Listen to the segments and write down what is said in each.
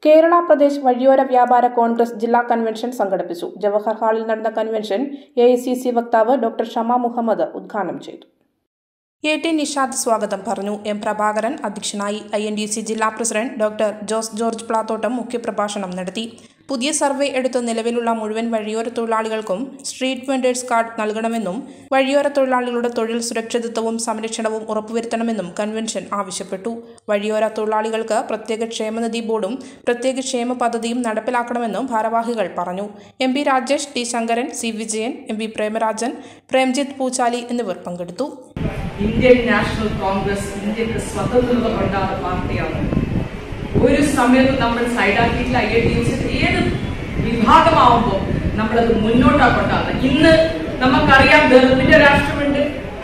കേരള പ്രദേശ് വഴിയോര വ്യാപാര കോൺഗ്രസ് ജില്ലാ കൺവെൻഷൻ സംഘടിപ്പിച്ചു ജവഹർ ഹാളിൽ നടന്ന കൺവെൻഷൻ എ വക്താവ് ഡോക്ടർ ഷമ മുഹമ്മദ് ഉദ്ഘാടനം ചെയ്തു എ ടി നിഷാദ് സ്വാഗതം പറഞ്ഞു എം പ്രഭാകരൻ അധ്യക്ഷനായി ഐ എൻ ഡി സി ജില്ലാ പ്രസിഡന്റ് ഡോക്ടർ ജോസ് ജോർജ് പ്ലാത്തോട്ടം മുഖ്യപ്രഭാഷണം നടത്തി പുതിയ സർവേ എടുത്ത് നിലവിലുള്ള മുഴുവൻ വഴിയോര തൊഴിലാളികൾക്കും സ്ട്രീറ്റ് വെൻഡേഴ്സ് കാർഡ് നൽകണമെന്നും വഴിയോര തൊഴിലാളികളുടെ തൊഴിൽ സുരക്ഷിതത്വവും സംരക്ഷണവും ഉറപ്പുവരുത്തണമെന്നും കൺവെൻഷൻ ആവശ്യപ്പെട്ടു വഴിയോര തൊഴിലാളികൾക്ക് പ്രത്യേക ക്ഷേമനിധി ബോർഡും പ്രത്യേക ക്ഷേമ പദ്ധതിയും നടപ്പിലാക്കണമെന്നും ഭാരവാഹികൾ പറഞ്ഞു M P Rajesh T Sankaran C Vijayan M P Premarajan Premjith Poochali എന്നിവർ പങ്കെടുത്തു ഇന്ത്യൻ നാഷണൽ കോൺഗ്രസ് ഇന്ത്യക്ക് സ്വതന്ത്രത കൊണ്ടാണ് പാർട്ടിയാണ് ഒരു സമയത്ത് നമ്മൾ സൈഡാക്കിയിട്ടില്ല ഐ ഡി ഏത് വിഭാഗമാവുമ്പോൾ നമ്മളത് മുന്നോട്ടാ കൊണ്ടാണ് ഇന്ന് നമുക്കറിയാം വെറുപ്പിന്റെ രാഷ്ട്രമുണ്ട്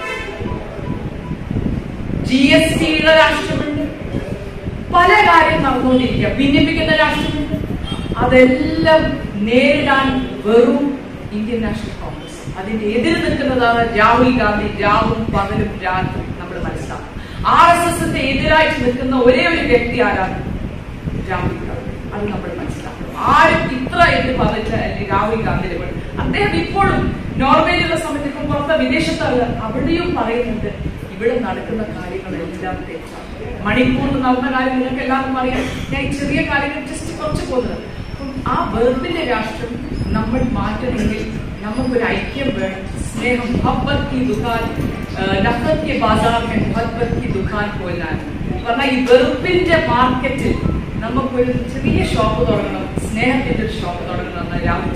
ജി എസ് ടിയുടെ രാഷ്ട്രമുണ്ട് പല കാര്യം നടന്നുകൊണ്ടിരിക്കുക ഭിന്നിപ്പിക്കുന്ന രാഷ്ട്രമുണ്ട് അതെല്ലാം നേരിടാൻ വെറും ഇന്ത്യൻ നാഷണൽ കോൺഗ്രസ് അതിന്റെ എതിർ നിൽക്കുന്നതാണ് രാഹുൽ ഗാന്ധി രാവും പകലും രാത്രി നമ്മൾ മനസ്സിലാക്കും ആർ എസ് എസിന്റെ എതിരായിട്ട് നിൽക്കുന്ന ഒരേ ഒരു വ്യക്തി ആരാണ് രാഹുൽ ഗാന്ധി അത് നമ്മൾ മനസ്സിലാക്കണം ആരും ഇത്ര എന്ന് പറഞ്ഞിട്ട് അല്ലെങ്കിൽ രാഹുൽ ഗാന്ധി അദ്ദേഹം ഇപ്പോഴും നോർവേയിലുള്ള സമയത്ത് ഇപ്പം പുറത്തെ വിദേശത്താണ് അവിടെയും പറയുന്നുണ്ട് ഇവിടെ നടക്കുന്ന കാര്യങ്ങളെല്ലാം തെറ്റാണ് മണിപ്പൂരിൽ നടന്ന കാര്യം നിങ്ങൾക്ക് എല്ലാവർക്കും അറിയാം ഞാൻ ഈ ചെറിയ കാര്യങ്ങൾ ജസ്റ്റ് കുറച്ച് പോകുന്നത് അപ്പം ആ വെറുപ്പിന്റെ രാഷ്ട്രം നമ്മൾ മാറ്റണമെങ്കിൽ നമുക്കൊരു ഐക്യം വേണം സ്നേഹം മുഹബത്ത് की दुकान നഫത് के बाजार में मोहब्बत की दुकान खोलाൻ പറഞ്ഞാൽ ഈ വെറുപ്പിന്റെ മാർക്കറ്റിൽ നമുക്കൊരു ചെറിയ ഷോപ്പ് തുടങ്ങണം സ്നേഹത്തിന്റെ ഒരു ഷോപ്പ് തുടങ്ങണം എന്ന് രാഹുൽ